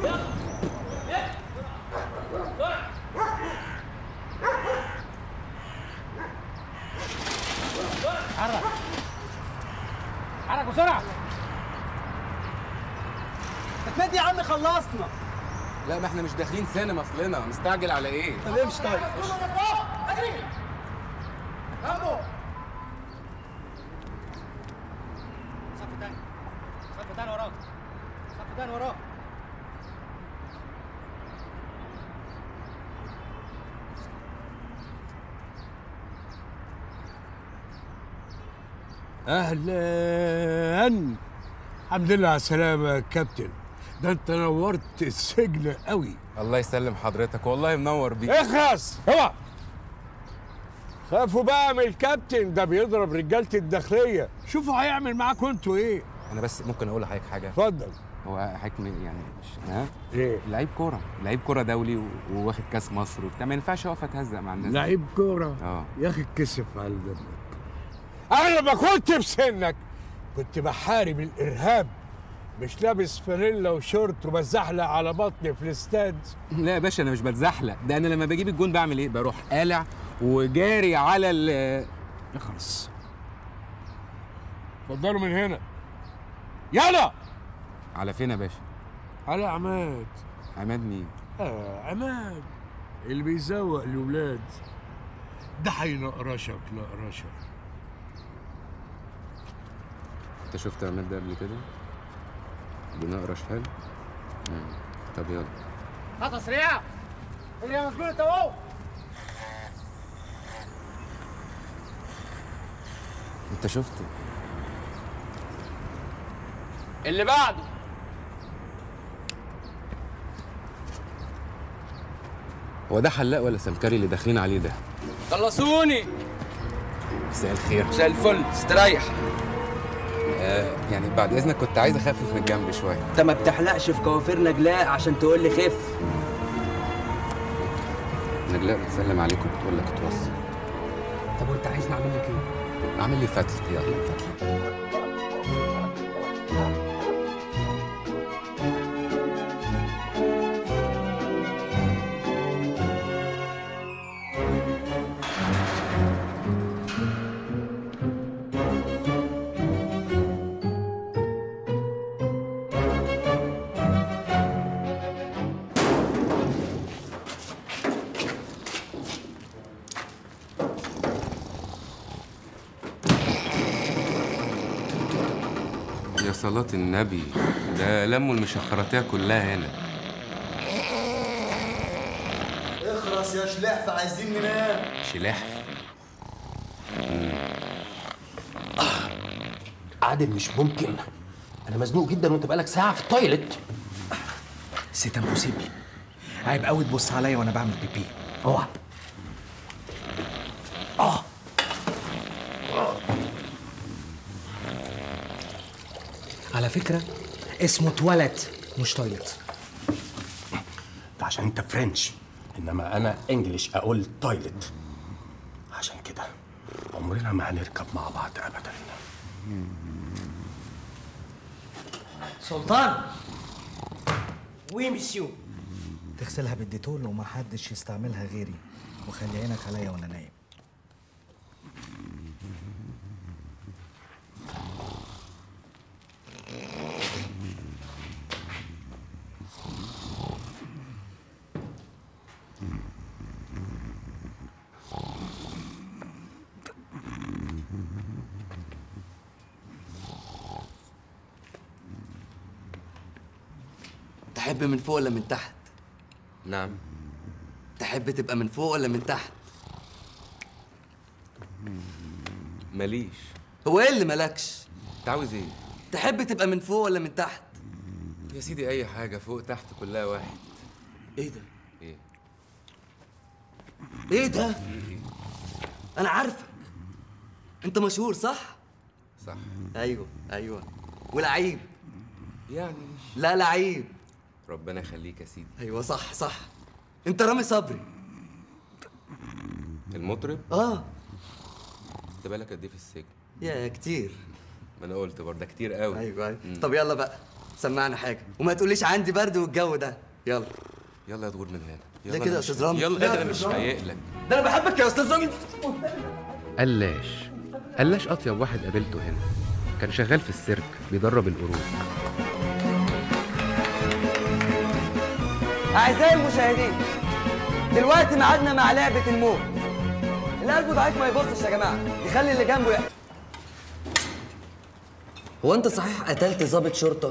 حرك حرك بسرعه اتمد يا عم خلصنا لا ما احنا مش داخلين سينما اصلنا مستعجل على ايه طب امشي طيب صف تاني صف تاني وراك صف تاني وراك اهلا الحمد لله على السلامه يا كابتن ده انت نورت السجن قوي الله يسلم حضرتك والله منور بيك اخلص اوعى خافوا بقى من الكابتن ده بيضرب رجاله الداخليه شوفوا هيعمل معاكم انتوا ايه انا بس ممكن اقول لحضرتك حاجه اتفضل هو حكم يعني مش ها ايه لعيب كوره لعيب كوره دولي و- وواخد كاس مصر وبتاع ما ينفعش اقف اتهزق مع الناس لعيب كوره اه يا اخي اتكسف على دمك انا لما كنت في سنك كنت بحارب الارهاب مش لابس فانيلا وشورت وبزحلق على بطني في الاستاد لا يا باشا انا مش بتزحلق ده انا لما بجيب الجون بعمل ايه بروح قالع وجاري على ال اخلص اتفضلوا من هنا يلا على فين يا باشا على عماد عماد مين آه عماد اللي بيزوق الولاد ده هينقرشك نقرشك انت شفت عماد ده قبل كده بنقرش حلو مم. طب يلا خطوه سريعه اللي يا مسجون انت اهو انت شفت اللي بعده هو ده حلاق ولا سمكري اللي داخلين عليه ده خلصوني مساء الخير مساء الفل استريح آه يعني بعد اذنك كنت عايز اخفف من الجنب شويه انت ما بتحلقش في كوافير نجلاء عشان تقول لي خف نجلاء بتسلم عليك وبتقول لك اتوصل طب وانت عايز نعمل لك ايه اعمل لي فتله يلا فتله يا صلاة النبي ده لموا المشخراتية كلها هنا اخرس يا شلحف عايزين ننام شلاح عادل مش ممكن انا مزنوق جدا وانت بقالك ساعه في التويلت سيت امبوسيبل عيب قوي تبص عليا وانا بعمل بيبي اوعى على فكره اسمه تواليت مش تويلت ده عشان انت فرنش انما انا انجليش اقول تويلت عشان كده عمرنا ما هنركب مع بعض ابدا سلطان وي مسيو تغسلها بالديتول ومحدش يستعملها غيري وخلي عينك عليا وانا نايم تحب من فوق ولا من تحت نعم تحب تبقى من فوق ولا من تحت ماليش هو ايه اللي مالكش انت عاوز ايه تحب تبقى من فوق ولا من تحت يا سيدي اي حاجه فوق تحت كلها واحد ايه ده ايه ايه ده انا عارفك انت مشهور صح صح ايوه ايوه ولعيب يعني لا لعيب ربنا يخليك يا سيدي ايوه صح صح انت رامي صبري المطرب اه انت بالك قد ايه في السجن يا كتير ما انا قلت برضه كتير قوي ايوه ايوه مم. طب يلا بقى سمعنا حاجه وما تقوليش عندي برد والجو ده يلا يلا يا تغور من هنا ده يلا كده أنا يا مش- أستاذ رامي. يلا لا، انا مش فايق لك ده انا بحبك يا استاذ رامي قلاش قلاش اطيب واحد قابلته هنا كان شغال في السيرك بيدرب القرود اعزائي المشاهدين دلوقتي ميعادنا مع لعبه الموت اللي قلبه ضعيف ما يبصش يا جماعه يخلي اللي جنبه يحكي هو انت صحيح قتلت ضابط شرطه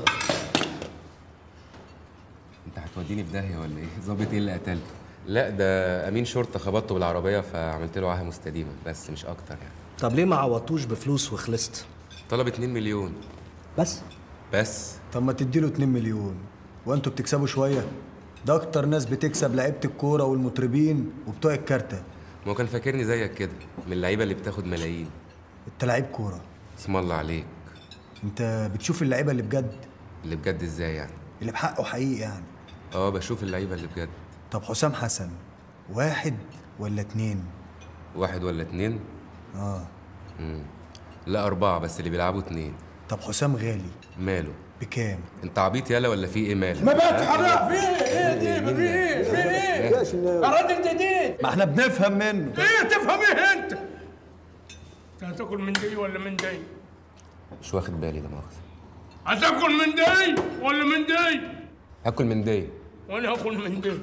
انت هتوديني في داهيه ولا ايه ظابط ايه اللي قتلته لا ده امين شرطه خبطته بالعربيه فعملت له عاهه مستديمه بس مش اكتر يعني طب ليه ما عوضتوش بفلوس وخلصت طلب 2 مليون بس بس طب ما تديله 2 مليون وانتوا بتكسبوا شويه ده اكتر ناس بتكسب لعيبه الكوره والمطربين وبتوع الكارته ما هو كان فاكرني زيك كده من اللعيبه اللي بتاخد ملايين انت لعيب كوره اسم الله عليك انت بتشوف اللعيبه اللي بجد اللي بجد ازاي يعني اللي بحقه حقيقي يعني اه بشوف اللعيبه اللي بجد طب حسام حسن واحد ولا اتنين واحد ولا اتنين اه مم. لا اربعه بس اللي بيلعبوا اتنين طب حسام غالي ماله بكام انت عبيط يالا ولا في ايه مالك ما بقت حرام في ايه ايه دي في ايه في ايه يا راجل جديد ما احنا بنفهم منه ايه تفهم ايه انت انت هتاكل من دي ولا من دي مش واخد بالي ده مؤاخذه هتاكل من دي ولا من دي هاكل من دي وانا هاكل من دي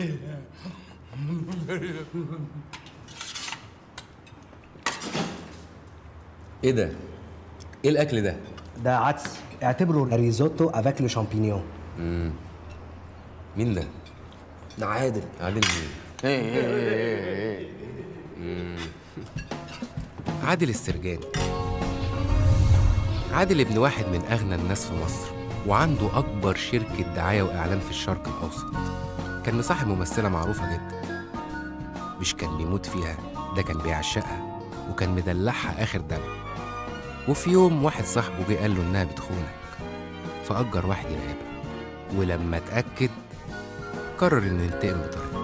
ايه ده ايه الاكل ده ده عدس اعتبره ريزوتو افاك لو شامبينيون مين ده ده عادل عادل مين مم. عادل السرجاني عادل ابن واحد من اغنى الناس في مصر وعنده اكبر شركه دعايه واعلان في الشرق الاوسط كان مصاحب ممثله معروفه جدا مش كان بيموت فيها ده كان بيعشقها وكان مدلعها اخر دلع وفي يوم واحد صاحبه جه قال له انها بتخونك فاجر واحد يراقبها ولما اتاكد قرر انه ينتقم بطريقته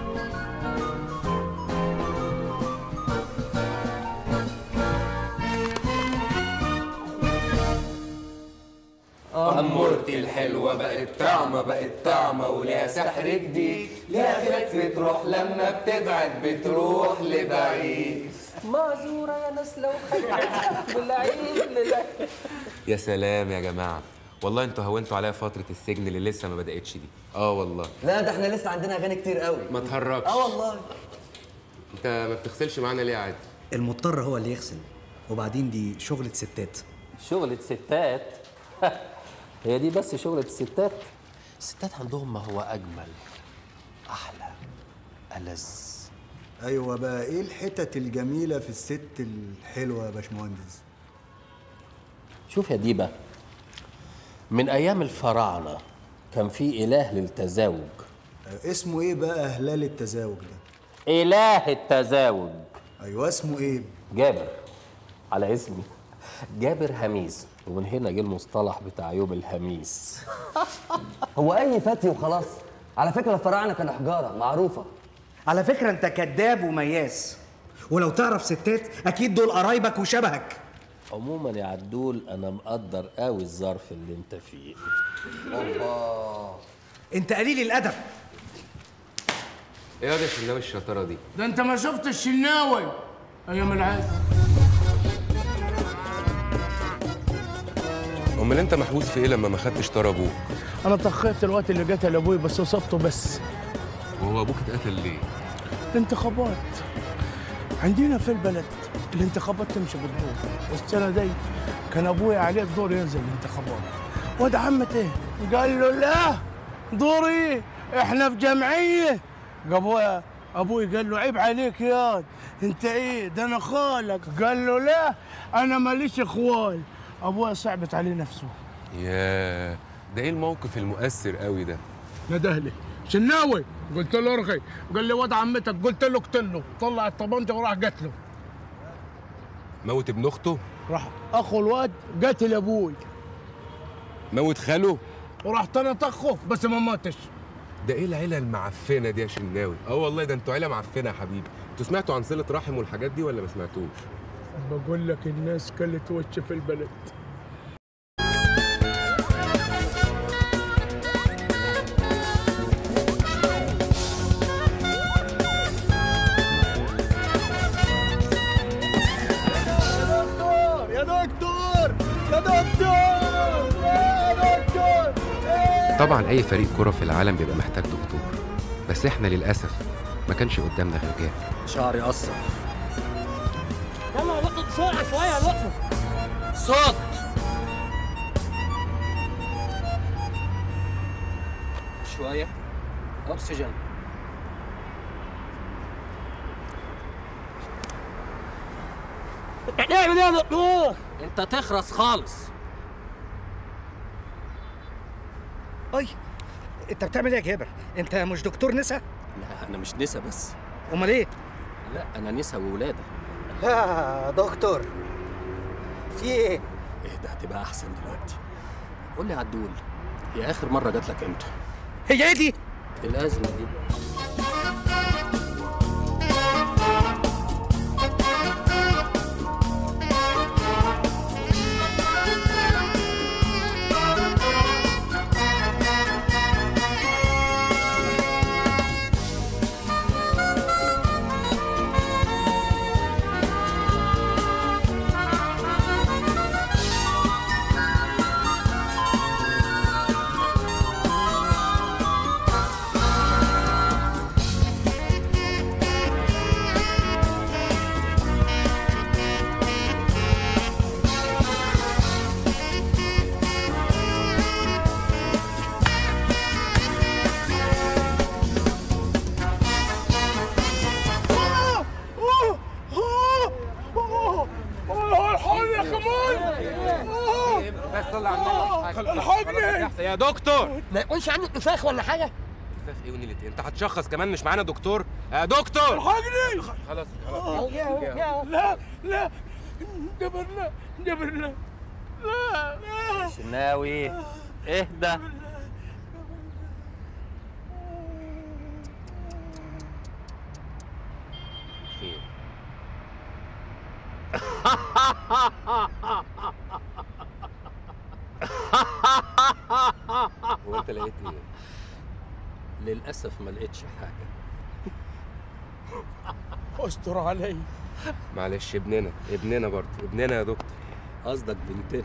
أمورتي الحلوة بقت طعمة بقت طعمة وليها سحر جديد ليها خلف تروح لما بتبعد بتروح لبعيد معذورة يا ناس لو خدت بالعيد لله يا سلام يا جماعه والله انتوا هونتوا عليا فتره السجن اللي لسه ما بداتش دي اه والله لا ده احنا لسه عندنا اغاني كتير قوي ما تهرجش اه والله انت ما بتغسلش معانا ليه عادي المضطر هو اللي يغسل وبعدين دي شغلة ستات شغلة ستات هي دي بس شغلة الستات الستات عندهم ما هو أجمل أحلى ألذ ايوه بقى ايه الحتت الجميله في الست الحلوه يا باشمهندس شوف يا ديبة من أيام الفراعنة كان في إله للتزاوج آه، اسمه ايه بقى هلال التزاوج ده إله التزاوج ايوه اسمه ايه جابر على اسمي جابر هميس ومن هنا جه المصطلح بتاع يوم الهميس هو اي فتي وخلاص على فكره الفراعنه كانوا حجاره معروفه على فكرة انت كذاب ومياس ولو تعرف ستات اكيد دول قرايبك وشبهك عموما يا عدول أنا مقدر قوي الظرف اللي أنت فيه انت قليل الادب ايه يا شناوي الشطاره دي ده انت ما شفت الشناوي ايام العز امال انت محبوس في ايه لما ما خدتش طار ابوك انا طخيت الوقت اللي قتل ابوي بس وصبته بس وهو ابوك اتقتل ليه الانتخابات عندنا في البلد الانتخابات تمشي بالدور والسنه دي كان ابوي عليه الدور ينزل الانتخابات واد عمته قال له لا دوري احنا في جمعيه ابويا ابوي قال له عيب عليك يا انت ايه ده انا خالك قال له لا انا ماليش اخوال ابويا صعبت عليه نفسه ياه ده ايه الموقف المؤثر قوي ده ندهلي شناوي قلت له ارغي قال لي واد عمتك قلت له اقتله طلع الطبنجه وراح قتله موت ابن اخته راح اخو الواد قتل ابوي موت خاله وراح تاني طخه بس ما ماتش ده ايه العيله المعفنه دي يا شناوي اه والله ده انتوا عيله معفنه يا حبيبي انتوا سمعتوا عن صله رحم والحاجات دي ولا ما سمعتوش بقول لك الناس كلت وش في البلد طبعا اي فريق كرة في العالم بيبقى محتاج دكتور بس احنا للاسف ما كانش قدامنا غير جاد شعري قصر يلا يا لطفي بسرعه شويه يا لطفي صوت شوية أكسجين هنعمل ايه يا دكتور؟ أنت تخرس خالص اي انت بتعمل ايه يا جابر انت مش دكتور نسا لا أنا مش نسا بس امال ايه لا أنا نسا وولادة يا دكتور في ايه إيه ده هتبقى أحسن دلوقتي قول لي عدول هي آخر مرة جات لك إمتى؟ هي ايه دي الأزمة دي الحقني يا كمان بس صلي على الحقني يا دكتور ما يكونش عندك نفاخ ولا حاجه كفاف ايه ونيلة ايه انت هتشخص كمان مش معانا دكتور يا دكتور الحقني خلاص خلاص لا لا جبرنا جبرنا لا لا شناوي اهدى خير هو انت لقيت ايه للأسف ما لقيتش حاجة استر علي معلش ابننا ابننا برضه ابننا يا دكتور قصدك بنتنا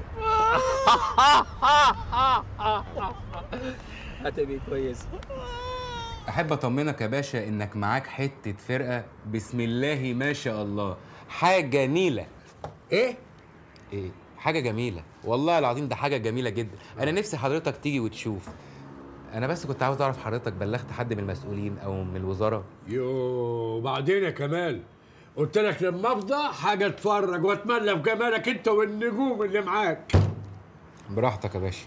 هتبقي كويسة احب اطمنك يا باشا انك معاك حته فرقه بسم الله ما شاء الله حاجه نيله ايه ايه حاجه جميله والله العظيم ده حاجه جميله جدا انا نفسي حضرتك تيجي وتشوف انا بس كنت عاوز اعرف حضرتك بلغت حد من المسؤولين او من الوزاره يو بعدين يا كمال قلت لك لما افضى حاجه اتفرج واتملى بجمالك انت والنجوم اللي معاك براحتك يا باشا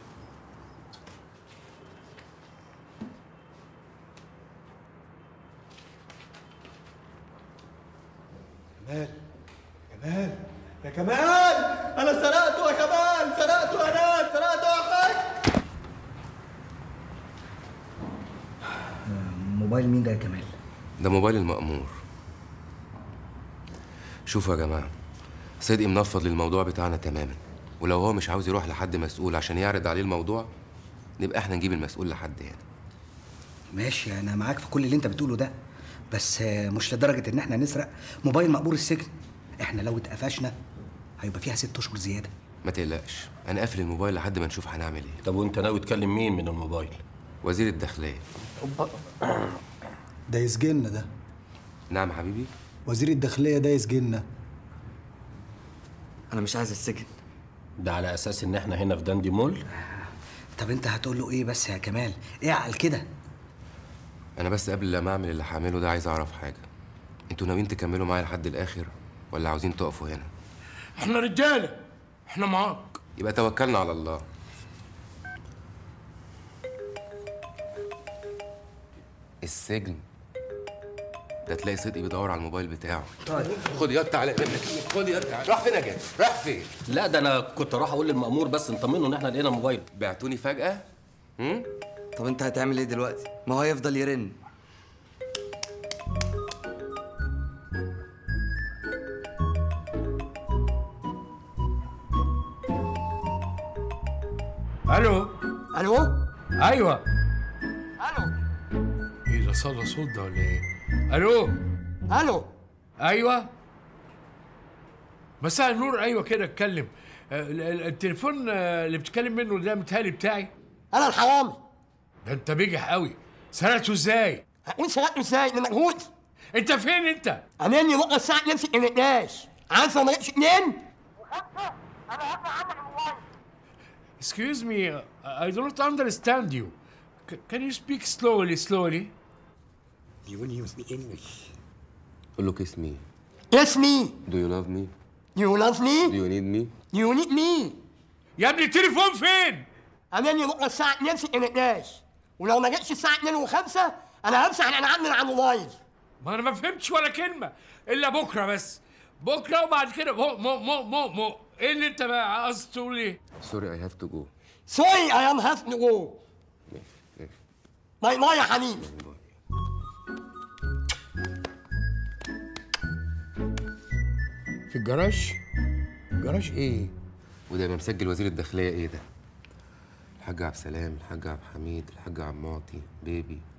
كمال كمال يا كمال انا سرقته يا كمال سرقته يا ناس سرقته يا حاج موبايل مين ده يا كمال ده موبايل المأمور شوفوا يا جماعة صدقي منفض للموضوع بتاعنا تماما ولو هو مش عاوز يروح لحد مسؤول عشان يعرض عليه الموضوع نبقى احنا نجيب المسؤول لحد هنا ماشي انا معاك في كل اللي انت بتقوله ده بس آه، مش لدرجه ان احنا نسرق موبايل مقبول السجن احنا لو اتقفشنا هيبقى فيها ست اشهر زياده ما تقلقش انا قافل الموبايل لحد ما نشوف هنعمل ايه طب وانت ناوي تكلم مين من الموبايل وزير الداخلية ده يسجننا ده نعم حبيبي وزير الداخليه ده يسجننا انا مش عايز السجن ده على اساس ان احنا هنا في داندي مول طب انت هتقول له ايه بس يا كمال اعقل كده انا بس قبل ما اعمل اللي هعمله ده عايز اعرف حاجة انتوا ناويين تكملوا معايا لحد الاخر ولا عاوزين تقفوا هنا احنا رجاله احنا معاك يبقى توكلنا على الله السجن ده تلاقي صدقي بيدور على الموبايل بتاعه خد يا تعالى منك خد يا تعالى راح فين يا جاد راح فين لا ده انا كنت راح اقول للمأمور بس نطمنه ان احنا لقينا موبايل بعتوني فجأة هم؟ طب انت هتعمل ايه دلوقتي ما هو هيفضل يرن الو الو ايوه الو ايه ده صدى صوت ده ولا ايه الو الو ايوه مساء النور ايوه كده اتكلم آه، ال- ال- التليفون آه، اللي بتتكلم منه ده متهيألي بتاعي انا الحرامي ده انت بجح قوي سرقته ازاي هقول سرقته ازاي ده مجهود انت فين انت اناني بقى الساعه 2 ما لقيناش عارفه ما لقيتش 2 Excuse me, uh, I don't understand you. C- can you speak slowly, slowly? You want to use me English? قول له كيس مي اسمي Do you love me? You love Do me? you need me? You need me? يا ابني التليفون فين؟ اناني بقى الساعه 2 ما لقيناش ولو ما جتش الساعه 2 و5 انا همسح الانعام من على الموبايل ما انا ما فهمتش ولا كلمة إلا بكرة بس بكرة وبعد كده مو مو مو مو مو إيه اللي أنت بقى عاوز تقول إيه؟ Sorry, I have to go. سوري اي ام هاف تو جو باي باي يا حبيبي في الجراج؟ جراج إيه؟ وده يبقى مسجل وزير الداخلية إيه ده؟ الحاج عبد السلام، الحاج عبد الحميد، الحاج عبد المعطي، بيبي،